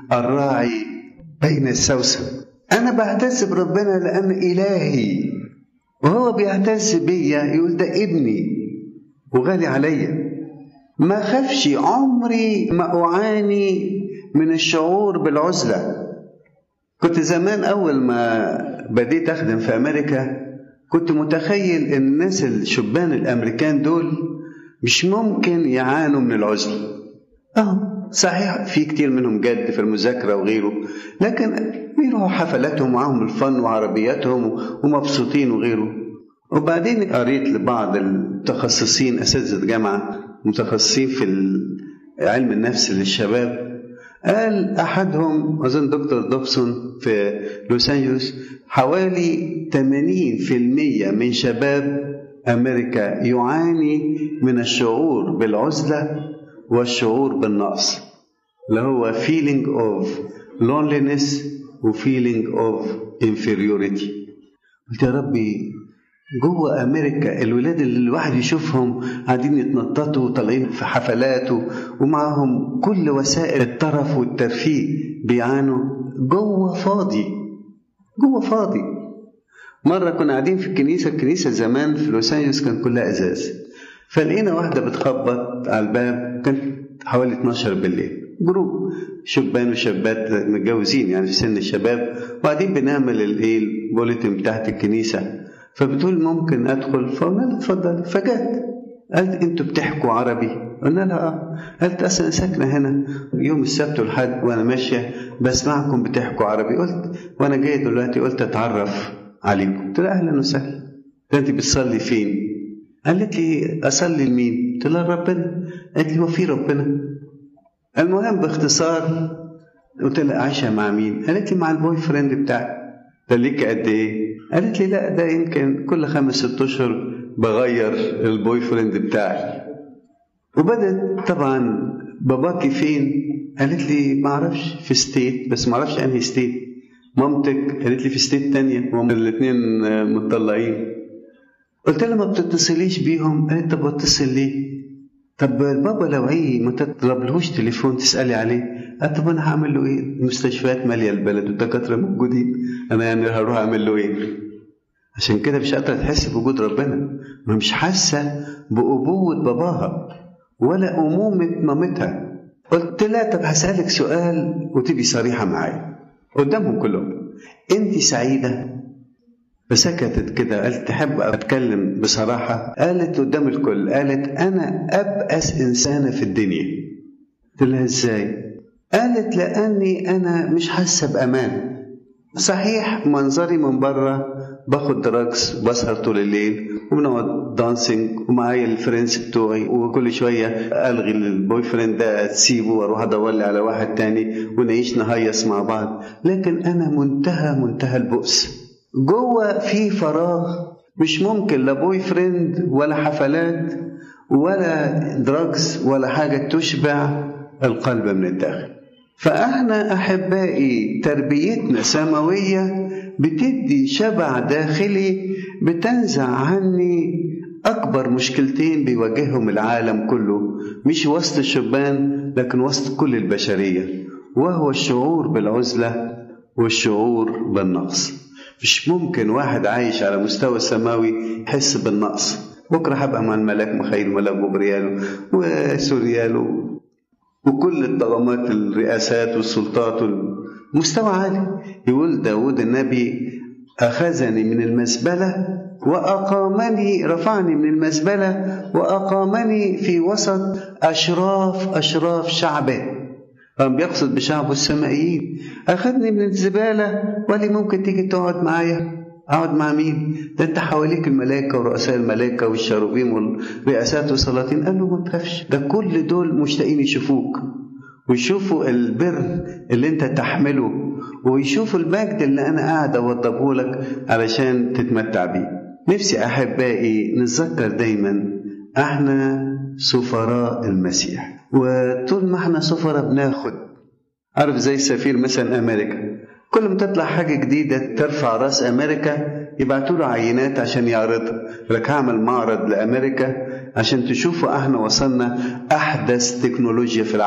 الراعي بين السوسن انا بعتز بربنا لان الهي وهو بيعتز بيا يقول ده ابني وغالي عليا ما خافش عمري ما اعاني من الشعور بالعزله كنت زمان اول ما بديت اخدم في امريكا كنت متخيل ان الناس الشبان الامريكان دول مش ممكن يعانوا من العزله اه صحيح في كتير منهم جد في المذاكره وغيره لكن بيروحوا حفلاتهم معاهم الفن وعربياتهم ومبسوطين وغيره وبعدين قريت لبعض التخصصين اساتذه جامعه متخصصين في علم النفس للشباب قال احدهم اظن دكتور دوبسون في لوس انجلوس حوالي 80% من شباب امريكا يعاني من الشعور بالعزله والشعور بالنقص اللي هو feeling of loneliness و feeling of inferiority قلت يا ربي جوه امريكا الولاد اللي الواحد يشوفهم قاعدين يتنططوا وطالعين في حفلات ومعاهم كل وسائل الترف والترفيه بيعانوا جوه فاضي جوه فاضي مره كنا قاعدين في الكنيسه الكنيسه زمان في لوس انجلوس كان كلها ازاز فلقينا واحده بتخبط على الباب كانت حوالي 12 بالليل جروب شبان وشابات متجوزين يعني في سن الشباب وبعدين بنعمل الايه البوليتين بتاعت الكنيسه فبتقول ممكن ادخل فقلنا لها اتفضلي فجت قالت انتوا بتحكوا عربي قلنا لها اه قالت اصل انا ساكنه هنا يوم السبت والحد وانا ماشيه بسمعكم بتحكوا عربي قلت وانا جاي دلوقتي قلت اتعرف عليكم قلت لها اهلا وسهلا انت بتصلي فين قالت لي اصلي لمين قلت لها ربنا قالت لي هو في ربنا المهم باختصار قلت لها عايشه مع مين قالت لي مع البوي فريند بتاعي ده ليك قد ايه قالت لي لا ده يمكن كل خمس ست اشهر بغير البوي فريند بتاعي وبدت طبعا باباكي فين قالت لي ما اعرفش في ستيت بس ما اعرفش انهي ستيت مامتك قالت لي في ستيت تانية هم الاثنين مطلعين قلت لها ما بتتصليش بيهم قالت طب اتصل ليه طب بابا لو عي ما تضربلهوش تليفون تسالي عليه قالت طب انا هعمل له ايه المستشفيات ماليه البلد والدكاتره موجودين انا يعني هروح اعمل له ايه عشان كده مش قادره تحس بوجود ربنا ما مش حاسه بابوه باباها ولا امومه مامتها قلت لها طب هسالك سؤال وتبقي صريحه معايا قدامهم كلهم انت سعيده فسكتت كده قالت تحب اتكلم بصراحه قالت قدام الكل قالت انا ابأس انسانه في الدنيا قلت لها ازاي قالت لاني انا مش حاسه بامان صحيح منظري من بره باخد دراجز وبسهر طول الليل وبنقعد دانسينج ومعايا الفريندز بتوعي وكل شويه الغي البوي فريند ده تسيبه واروح ادور لي على واحد تاني ونعيش نهيص مع بعض لكن انا منتهى منتهى البؤس جوه في فراغ مش ممكن لا بوي فريند ولا حفلات ولا دراجز ولا حاجه تشبع القلب من الداخل فاحنا احبائي تربيتنا سماويه بتدي شبع داخلي بتنزع عني اكبر مشكلتين بيواجههم العالم كله مش وسط الشبان لكن وسط كل البشريه وهو الشعور بالعزله والشعور بالنقص مش ممكن واحد عايش على مستوى سماوي يحس بالنقص بكره هبقى مع الملاك مخيل ملاك جبريال وسوريال وكل الطغمات الرئاسات والسلطات مستوى عالي يقول داود النبي أخذني من المزبلة وأقامني رفعني من المزبلة وأقامني في وسط أشراف أشراف شعبه كان بيقصد بشعبه السمائيين أخذني من الزبالة ولي ممكن تيجي تقعد معايا أقعد مع مين؟ ده أنت حواليك الملائكة ورؤساء الملائكة والشاروبيم والرئاسات والسلاطين قال له ما تخافش ده كل دول مشتاقين يشوفوك ويشوفوا البر اللي أنت تحمله ويشوفوا المجد اللي أنا قاعد أوضبه لك علشان تتمتع بيه. نفسي أحبائي نتذكر دايما احنا سفراء المسيح وطول ما احنا سفراء بناخد عارف زي سفير مثلا امريكا كل ما تطلع حاجة جديدة ترفع راس أمريكا يبعتوا له عينات عشان يعرضها لك هعمل معرض لأمريكا عشان تشوفوا احنا وصلنا أحدث تكنولوجيا في العالم